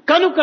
కనుక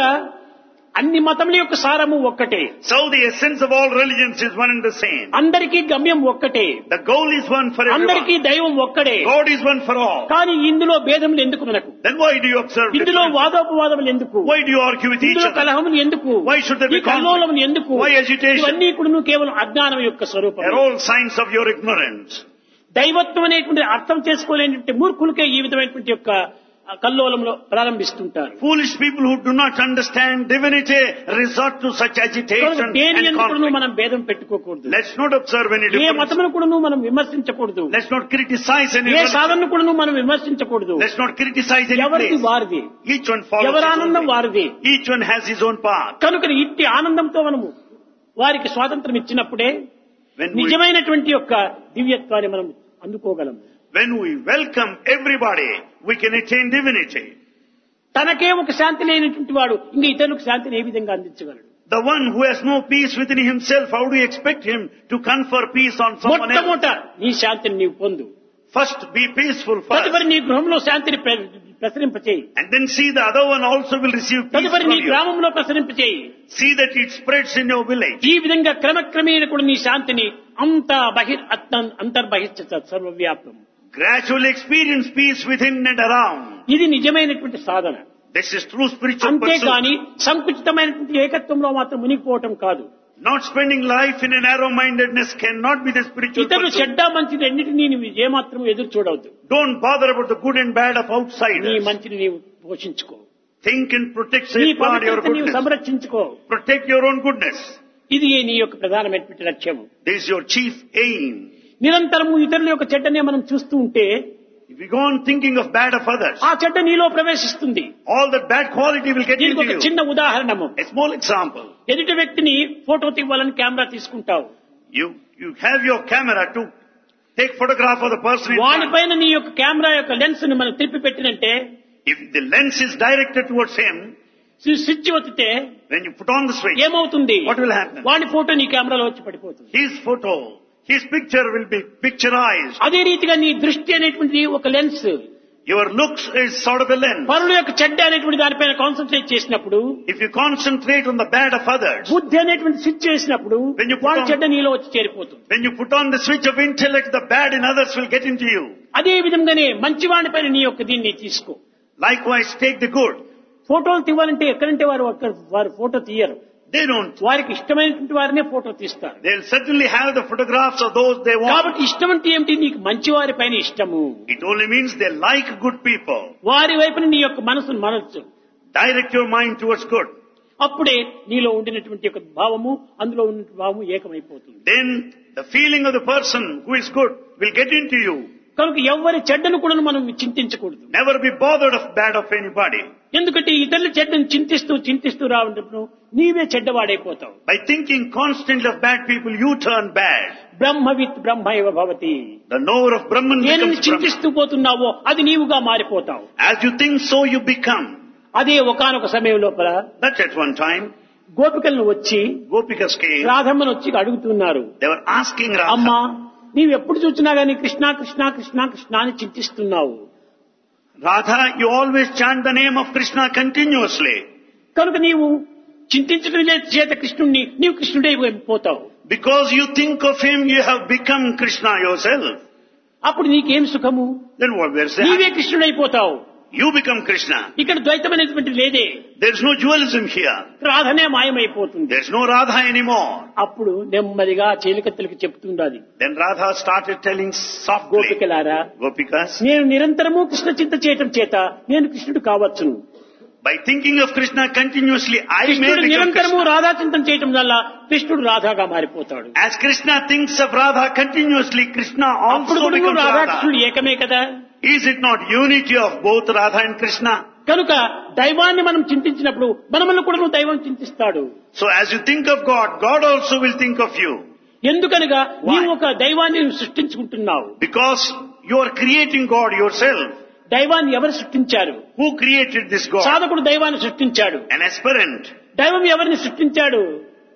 అన్ని మతముల యొక్క సారము ఒక్కటే So the essence of all religions is one and the same. అందరికీ గమ్యం ఒక్కటే The goal is one for అందరికీ everyone. దైవం ఒక్కడే God is one for all. కానీ ఇందులో భేదములు ఎందుకు మనకు Then why do you observe ఇందులో difference? వాదోపవాదములు ఎందుకు Why do you argue with each ఇందులో other? కలహములు ఎందుకు Why should there ఈ be conflict? కల్లోలములు ఎందుకు Why agitation? ఇవన్నీ కూడా కేవలం అజ్ఞానం యొక్క They're స్వరూపం all signs of your ignorance. దైవత్వం అనేటువంటి అర్థం చేసుకోలేనటువంటి మూర్ఖులకే ఈ విధమైనటువంటి యొక్క ఆ, కల్లోలంలో ప్రారంభిస్తుంటారు Foolish people who do not understand divinity resort to such కనుక agitation దేని and ఎందుకు conflict. మనం భేదం పెట్టుకోకూడదు Let's not observe any A difference. మతమును కూడా మనం విమర్శించకూడదు Let's not criticize any A religion. సాధనను కూడా మనం విమర్శించకూడదు Let's not criticize any ఎవరిది place. వారిది Each one follows ఎవరి his own ఆనందం way. వారిది Each one has his own path. కనుక ఇట్టి ఆనందంతో మనము వారికి స్వాతంత్రం ఇచ్చినప్పుడే When we, నిజమైనటువంటి యొక్క దివ్యత్వాన్ని మనం అందుకోగలము when we welcome everybody, we can attain divinity. తనకే ఒక శాంతి లేనటువంటి వాడు ఇంకా ఇతరులకు శాంతిని ఏ విధంగా అందించగలడు The one who has no peace within himself, how do you expect him to confer peace on someone else? మొట్టమొదట నీ శాంతిని నీవు పొందు First, be peaceful first. తదుపరి నీ గృహంలో శాంతిని ప్ర- ప్రసరింపచేయి And then see the other one also will receive peace తదుపరి from నీ you. గ్రామంలో ప్రసరింపచేయి See that it spreads in your village. ఈ విధంగా క్రమక్రమేణ కూడా నీ శాంతిని అంత బహిర్ అత్త- అంతర్బహిష్ట సర్వవ్యాప్తం Gradually experience peace within and around. ఇది నిజమైనటువంటి సాధన This is true spiritual pursuit. అంతేగాని సంకుచితమైనటువంటి ఏకత్వంలో మాత్రం మునిగిపోవటం కాదు Not spending life in a narrow-mindedness cannot be the spiritual ఇతరులు pursuit. చెడ్డ మంచిది రెండింటినీ నీవు ఏమాత్రం ఎదురు చూడవద్దు Don't bother about the good and bad of నీ outsiders. మంచిని నీవు పోషించుకో Think and protect, నీ safeguard your పవిత్రత నీవు goodness. సంరక్షించుకో Protect your own goodness. ఇది నీ యొక్క ప్రధానమైనటువంటి లక్ష్యము This is your chief aim. నిరంతరము ఇతరుల యొక్క చెడ్డనే మనం చూస్తూ ఉంటే If you go on thinking of bad of others, ఆ చెడ్డ నీలో ప్రవేశిస్తుంది all that bad quality will get దీనికి into ఒక you. చిన్న ఉదాహరణము A small example. ఎదుటి వ్యక్తిని ఫోటో తీయాలని కెమెరా తీసుకుంటావు You, you have your camera to take photograph of the person in front. వానిపైన నీ యొక్క కెమెరా యొక్క లెన్స్ ని మనం తిప్పి పెట్టినంటే If the lens is directed towards him, switch- switch ఒత్తితే when you put on the switch, ఏమవుతుంది What will happen? వాని ఫోటో నీ కెమెరాలో వచ్చి పడిపోతుంది his photo, his picture will be picturized. అదే రీతిగా నీ దృష్టి అనేటువంటిది ఒక lens Your looks is sort of a lens. పరుల యొక్క చెడ్డ అనేటువంటి దానిపైన కాన్సన్ట్రేట్ చేసినప్పుడు If you concentrate on the bad of others, బుద్ధి అనేటువంటి స్విచ్ చేసినప్పుడు When you put వాడి on- చెడ్డ నీలో వచ్చి చేరిపోతుంది when you put on the switch of intellect, the bad in others will get into you. అదే విధంగానే మంచివాడి పైన నీ యొక్క దీన్ని తీసుకో Likewise, take the good. ఫోటోలు తీయాలంటే ఎక్కడంటే వారు ఒక్క వారు ఫోటో తీయరు They don't. వారికి ఇష్టమైనటువంటి వారినే ఫోటో తీస్తారు They'll certainly have the photographs of those they want. కాబట్టి ఇష్టం అంటే ఏమిటి నీకు మంచి వారి పైన ఇష్టము It only means they like good people. వారి వైపున నీ యొక్క మనసును మనసు Direct your mind towards good. అప్పుడే నీలో ఉండినటువంటి యొక్క భావము అందులో ఉన్న భావము ఏకమైపోతుంది Then the feeling of the person who is good will get into you. కనుక ఎవరి చెడ్డను కూడా మనం చింతించకూడదు Never be bothered of bad of anybody. ఎందుకంటే ఇతరుల చెడ్డను చింతిస్తూ చింతిస్తూ రావడం నీవే చెడ్డవాడైపోతావు By thinking constantly of bad people, you turn bad. బ్రహ్మవిత్ బ్రహ్మ ఇవ భవతి The knower of Brahman దేనిని becomes Brahman. చింతిస్తూ పోతున్నావో అది నీవుగా మారిపోతావు As you think, so you become. అదే ఒకానొక సమయం లోపల That at one time, గోపికలను వచ్చి Gopikas came. రాధమ్మను వచ్చి అడుగుతున్నారు They were asking అమ్మా Radha, నీవు ఎప్పుడు చూసినా గానీ కృష్ణ కృష్ణ కృష్ణ కృష్ణ అని చింతిస్తున్నావు Radha, you always chant the name of Krishna continuously. కనుక నీవు చింతించడం లే- చేత కృష్ణుణ్ణి నీవు కృష్ణుడై పోతావు Because you think of him, you have become Krishna yourself. అప్పుడు నీకేం సుఖము Then what we're నీవే saying? కృష్ణుడైపోతావు You become Krishna. ఇక్కడ ద్వైతమైనటువంటి లేదే There's no dualism here. రాధనే మాయమైపోతుంది There's no Radha anymore. అప్పుడు నెమ్మదిగా చీలికత్తెలకు చెప్తుండాలి Then Radha started telling softly, గోపికలారా Gopikas, నేను నిరంతరము కృష్ణ చింత చేయటం చేత నేను కృష్ణుడు కావచ్చును by thinking of Krishna continuously, I may కృష్ణుడు become నిరంతరము Krishna. రాధా చింతన చేయటం వల్ల కృష్ణుడు రాధాగా మారిపోతాడు As Krishna thinks of Radha continuously, Krishna అప్పుడు also కూడా becomes రాధా Radha. కృష్ణుడు ఏకమే కదా Is it not unity of both Radha and Krishna? కనుక దైవాన్ని మనం చింతించినప్పుడు మనమల్ని కూడా నువ్వు దైవం చింతిస్తాడు So as you think of God, God also will think of you. ఎందుకనగా Why? నీవు ఒక దైవాన్ని సృష్టించుకుంటున్నావు Because you are creating God yourself. దైవాన్ని ఎవరు సృష్టించారు Who created this God? సాధకుడు దైవాన్ని సృష్టించాడు An aspirant. దైవం ఎవరిని సృష్టించాడు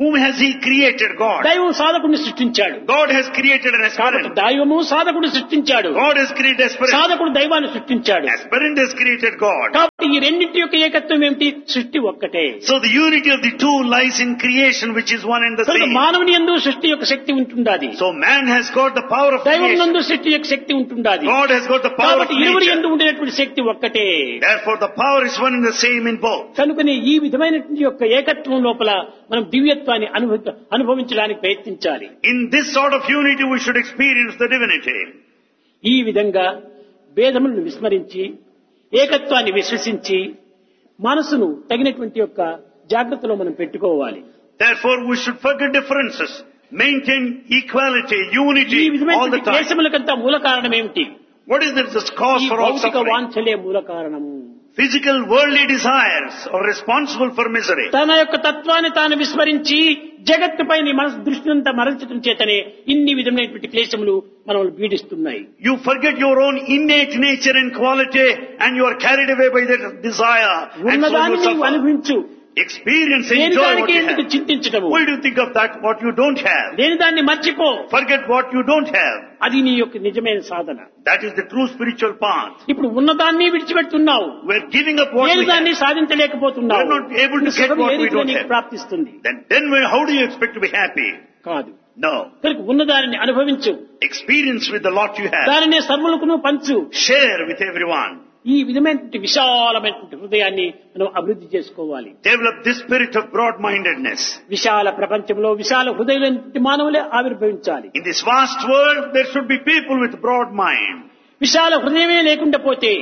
Whom has He created? God. దైవం సాధకుడిని సృష్టించాడు God has created an కాబట్టి aspirant. దైవము సాధకుడు సృష్టించాడు God has created aspirant. సాధకుడు దైవాన్ని సృష్టించాడు Aspirant has created God. కాబట్టి ఈ రెండింటి యొక్క ఏకత్వం ఏమిటి సృష్టి ఒక్కటే So the unity of the two lies in creation, which is one and the కనుక same. మానవుని ఎందు సృష్టి యొక్క శక్తి ఉంటుండాది So man has got the power of దైవం creation. నందు సృష్టి యొక్క శక్తి ఉంటుండాది God has got the power of కాబట్టి ఇరువురి nature. ఎందు ఉండేటువంటి శక్తి ఒక్కటే Therefore the power is one and the same in both. కనుకని ఈ విధమైనటువంటి యొక్క ఏకత్వం లోపల మనం దివ్యత్వాన్ని అనుభవ అనుభవించడానికి ప్రయత్నించాలి In this sort of unity we should experience the divinity. ఈ విధంగా భేదములను విస్మరించి ఏకత్వాన్ని విశ్వసించి మనసును తగినటువంటి యొక్క జాగ్రత్తలో మనం పెట్టుకోవాలి Therefore we should forget differences, maintain equality, ఈ unity all the విధమైనటువంటి time. క్లేశములకంతా మూల కారణం ఏమిటి What is this cause ఈ for all భౌతిక suffering? వాంఛలే మూల కారణము Physical worldly desires are responsible for misery. తన యొక్క తత్వాన్ని తాను విస్మరించి జగత్తుపై నీ మనసు దృష్టినంతా మరల్చడం చేతనే ఇన్ని విధమైనటువంటి క్లేశములు మనల్ని పీడిస్తున్నాయి You forget your own innate nature and quality and you are carried away by that desire and so ఉన్నదాన్ని you నీవు suffer. అనుభవించు Experience, లేని enjoy what దానికి you ఎందుకు have. చింతించటము Why do you think of that what you don't have? లేని దాన్ని మర్చిపో Forget what you don't have. అది నీ యొక్క నిజమైన సాధన That is the true spiritual path. ఇప్పుడు ఉన్నదాన్ని విడిచిపెడుతున్నావు We're giving up what లేని we దాన్ని have. సాధించలేకపోతున్నావు We're not able to నీ get సుఖం what ఏ we రీతిలో don't నీకు have. ప్రాప్తిస్తుంది Then, then where- how do you expect to be happy? కాదు No. కనుక ఉన్నదానిని అనుభవించు Experience with the lot you have. దానిని సర్వులకును పంచు Share with everyone. ఈ విధమైనటువంటి విశాలమైనటువంటి హృదయాన్ని మనం అభివృద్ధి చేసుకోవాలి Develop this spirit of broad-mindedness. విశాల ప్రపంచంలో విశాల హృదయమైనటువంటి మానవులే ఆవిర్భవించాలి In this vast world, there should be people with broad mind. విశాల హృదయమే లేకుండా పోతే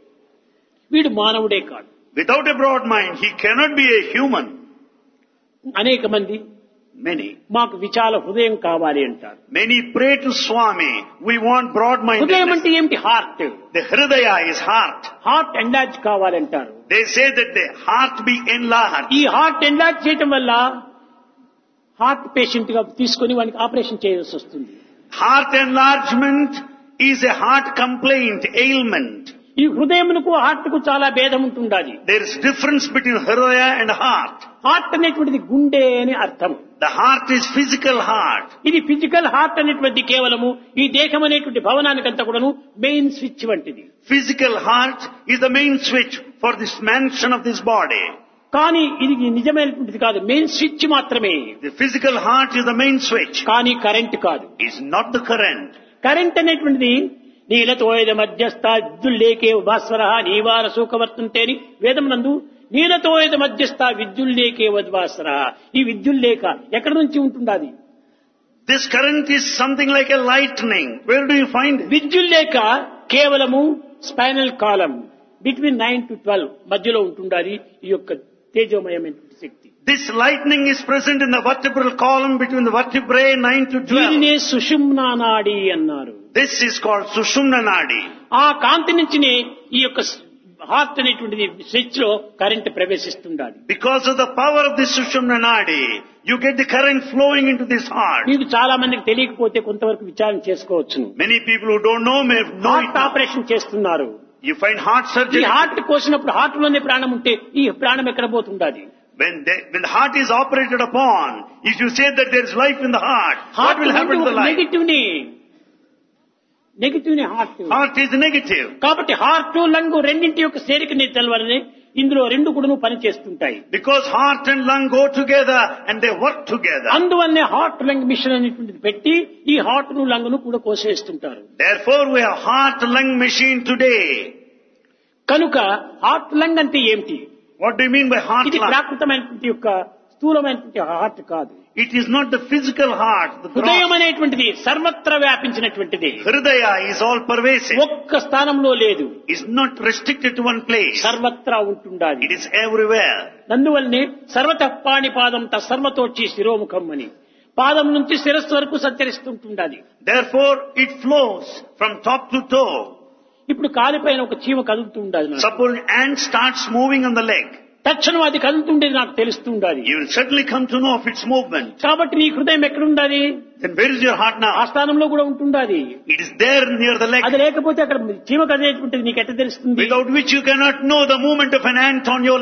వీడు మానవుడే కాదు Without a broad mind, he cannot be a human. అనేక మంది Many. మాకు విశాల హృదయం కావాలి అంటారు Many pray to Swami, we want హృదయం broad-mindedness. అంటే ఏమిటి heart The Hridaya is heart. Heart enlarge కావాలంటారు They say that the heart be enlarged. ఈ హార్ట్ ఎండాజ్ చేయటం వల్ల హార్ట్ పేషెంట్ గా తీసుకొని వానికి ఆపరేషన్ చేయాల్సి వస్తుంది Heart enlargement is a heart complaint, ailment. ఈ హృదయమునకు హార్ట్ కు చాలా భేదం ఉంటుండాలి There is difference between Hridaya and heart. Heart అనేటువంటిది గుండె అని అర్థం The heart is physical heart. ఇది ఫిజికల్ హార్ట్ అనేటువంటి కేవలము ఈ దేహం అనేటువంటి భవనానికంతా కూడాను మెయిన్ స్విచ్ వంటిది Physical heart is the main switch for this mansion of this body. కానీ ఇది నిజమైనటువంటిది కాదు మెయిన్ స్విచ్ మాత్రమే The physical heart is the main switch. కానీ కరెంట్ కాదు Is not the current. Current అనేటువంటిది నీలతోయద మధ్యస్థ విద్యుల్లేకే భాస్వర నీవార సూకవర్తుంటే అని వేదమునందు నీలతోయద మధ్యస్థ విద్యుల్లేకే వద్వాస్వర ఈ విద్యుల్లేఖ ఎక్కడి నుంచి ఉంటుండాది This current is something like a lightning. Where do you find it? విద్యుల్లేఖ కేవలము spinal column between nine to twelve మధ్యలో ఉంటుండాలి ఈ యొక్క తేజోమయమైనటువంటి శక్తి This lightning is present in the vertebral column between the vertebrae 9 to 12. దీనినే సుషుమ్నా నాడి అన్నారు This is called Sushumna Nadi. ఆ కాంతి నుంచినే ఈ యొక్క హార్ట్ అనేటువంటిది స్విచ్ లో కరెంట్ ప్రవేశిస్తుండాలి Because of the power of this Sushumna Nadi, you get the current flowing into this heart. మీకు చాలా మందికి తెలియకపోతే కొంతవరకు విచారణ చేసుకోవచ్చును Many people who don't know may know it heart now. ఆపరేషన్ చేస్తున్నారు You find heart ఈ surgery. హార్ట్ కోసినప్పుడు హార్ట్ లోనే ప్రాణం ఉంటే ఈ ప్రాణం ఎక్కడ పోతుండాలి When, they, when the heart is operated upon, if you say that there is life in the heart, what heart will happen to the life? Negative ని నెగిటివ్ ని హార్ట్ Heart is negative. కాబట్టి heart lung రెండింటి యొక్క చేరికని తెలవాలని ఇందులో రెండు కూడా పని చేస్తుంటాయి Because heart and lung go together and they work together. అందువల్లనే హార్ట్ లంగ్ మిషన్ అనేటువంటిది పెట్టి ఈ హార్ట్ ను లంగ్ ను కూడా కోసేస్తుంటారు Therefore we have heart lung machine today. కనుక హార్ట్ లంగ్ అంటే ఏమిటి What do you mean by heart ఇది lung? ప్రాకృతమైనటువంటి యొక్క స్థూలమైనటువంటి హార్ట్ కాదు It is not the physical heart. The హృదయం gross. అనేటువంటిది సర్వత్ర వ్యాపించినటువంటిది Hridaya is all pervasive. ఒక్క స్థానంలో లేదు It's not restricted to one place. సర్వత్రా ఉంటుండాలి It is everywhere. అందువల్లనే సర్వత పాణిపాదం సర్వతోచి శిరోముఖం అని పాదం నుంచి శిరస్సు వరకు సంచరిస్తుంటుండాలి Therefore it flows from top to toe. ఇప్పుడు కాలిపైన ఒక చీమ కదులుతూ ఉండాలి నాకు. Suppose an ant starts moving on the leg. తక్షణం అది కదులుతుండేది నాకు తెలుస్తూ ఉండాలి You will certainly come to know of its movement. కాబట్టి నీ హృదయం ఎక్కడ ఉండాలి Then where is your heart ఆ now? స్థానంలో కూడా ఉంటుండాలి It is there near the leg. అది లేకపోతే అక్కడ చీమ కదిలేటువంటిది నీకు ఎట్ట తెలుస్తుంది Without which you cannot know the movement of an ant on your leg.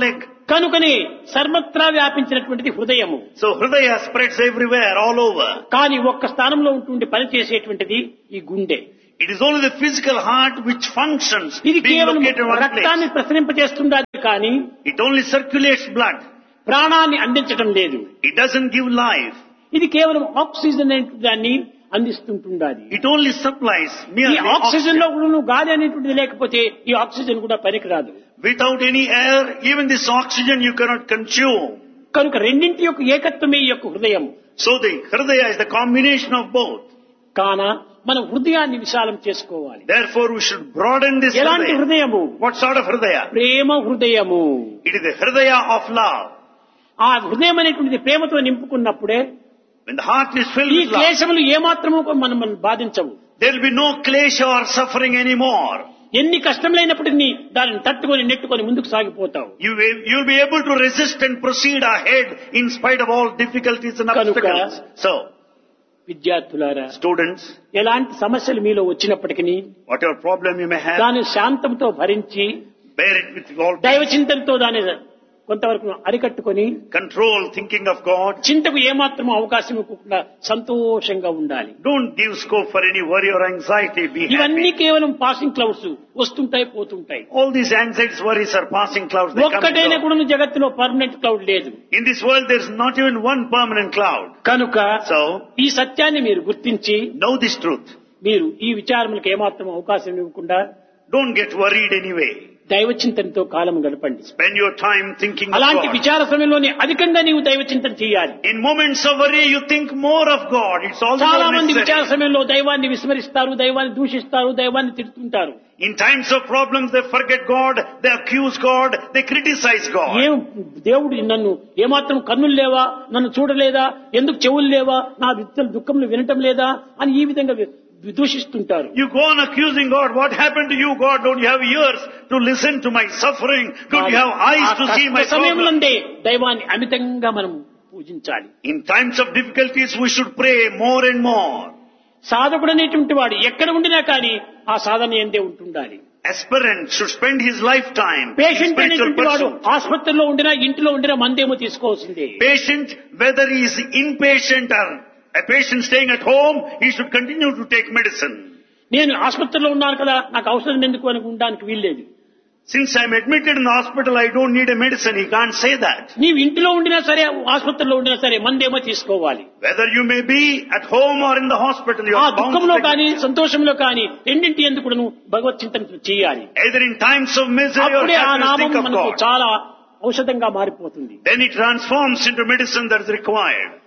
కనుకనే సర్వత్రా వ్యాపించినటువంటిది హృదయము So Hridaya spreads everywhere, all over. కానీ ఒక్క స్థానంలో ఉంటుండి పనిచేసేటువంటిది ఈ గుండె It is only the physical heart which functions, ఇది being కేవలం located in one రక్తాన్ని place. ప్రసరింపజేస్తుండాలి కానీ It only circulates blood. ప్రాణాన్ని అందించడం లేదు It doesn't give life. ఇది కేవలం ఆక్సిజన్ అనే దాన్ని అందిస్తుంటుండాలి It only supplies ఈ merely ఆక్సిజన్ లో oxygen. కూడా నువ్వు గాలి అనేటువంటిది లేకపోతే ఈ ఆక్సిజన్ కూడా పనికిరాదు Without any air, even this oxygen you cannot consume. కనుక రెండింటి యొక్క ఏకత్వమే ఈ యొక్క హృదయం So the Hridaya is the combination of both. కాన మనం హృదయాన్ని విశాలం చేసుకోవాలి Therefore we should broaden this ఎలాంటి Hridaya. హృదయము What sort of Hridaya? ప్రేమ హృదయము It is the Hridaya of love. ఆ హృదయం అనేటువంటిది ప్రేమతో నింపుకున్నప్పుడే When the heart is filled ఈ with love, క్లేశములు ఏమాత్రము మనం మనం బాధించవు there will be no klesha or suffering anymore. ఎన్ని కష్టములైనప్పటికీ దానిని తట్టుకొని నెట్టుకొని ముందుకు సాగిపోతావు You will, you'll be able to resist and proceed ahead in spite of all difficulties and Kanuka. obstacles. So, విద్యార్థులారా students, ఎలాంటి సమస్యలు మీలో వచ్చినప్పటికీ whatever problem you may have, దాని శాంతంతో భరించి bear it with all దైవ చింతనతో దాని కొంతవరకు అరికట్టుకొని control, thinking of God. చింతకు ఏమాత్రం అవకాశం ఇవ్వకుండా సంతోషంగా ఉండాలి Don't give scope for any worry or anxiety. Be ఇవన్నీ happy. కేవలం పాసింగ్ క్లౌడ్స్ వస్తుంటాయి పోతుంటాయి All these anxieties, worries are passing clouds. They come and ఒక్కటైనా go. కూడా జగత్తులో పర్మనెంట్ క్లౌడ్ లేదు In this world, there's not even one permanent cloud. కనుక So, ఈ సత్యాన్ని మీరు గుర్తించి know this truth. మీరు ఈ విచారములకు ఏమాత్రం అవకాశం ఇవ్వకుండా Don't get worried anyway. దైవ చింతనతో కాలం గడపండి Spend your time thinking of అలాంటి God. విచార సమయంలోనే అధికంగా నీవు దైవ చింతన చేయాలి In moments of worry, you think more of God. It's all the చాలా more మంది విచార necessary. సమయంలో దైవాన్ని విస్మరిస్తారు దైవాన్ని దూషిస్తారు దైవాన్ని తిడుతుంటారు In times of problems, they forget God, they accuse God, they criticize God. ఏం దేవుడు నన్ను ఏమాత్రం కన్నులు లేవా నన్ను చూడలేదా ఎందుకు చెవులు లేవా నా విత్తలు దుఃఖములు వినటం లేదా అని ఈ విధంగా వి- దూషిస్తుంటారు You go on accusing God. What happened to you, God? Don't you have ears to listen to my suffering? Don't you have eyes to see my problem? సమయంలోనే దైవాన్ని అమితంగా మనం పూజించాలి In times of difficulties, we should pray more and more. సాధకుడు అనేటువంటి వాడు ఎక్కడ ఉండినా కానీ ఆ సాధన ఎందే ఉంటుండాలి Aspirant should spend his lifetime in patient spiritual అనేటువంటి వాడు pursuit. ఆసుపత్రిలో ఉండినా ఇంటిలో ఉండినా మందేమో తీసుకోవాల్సిందే Patient, whether he is inpatient or a patient staying at home, he should continue to take medicine. నేను ఆసుపత్రిలో ఉన్నాను కదా నాకు అవసరం ఎందుకు అని ఉండడానికి వీల్లేదు Since I am admitted in the hospital, I don't need a medicine. He can't say that. నీవు ఇంటిలో ఉండినా సరే ఆసుపత్రిలో ఉండినా సరే మందేమో తీసుకోవాలి Whether you may be at home or in the hospital, you ఆ are bound to దుఃఖంలో take కానీ medicine. సంతోషంలో కానీ రెండింటి ఎందుకు నువ్వు భగవత్ చింతన చేయాలి Either in times of misery or అప్పుడే ఆ happiness, నామం think of మనకు God. చాలా ఔషధంగా మారిపోతుంది Then it transforms into medicine that is required.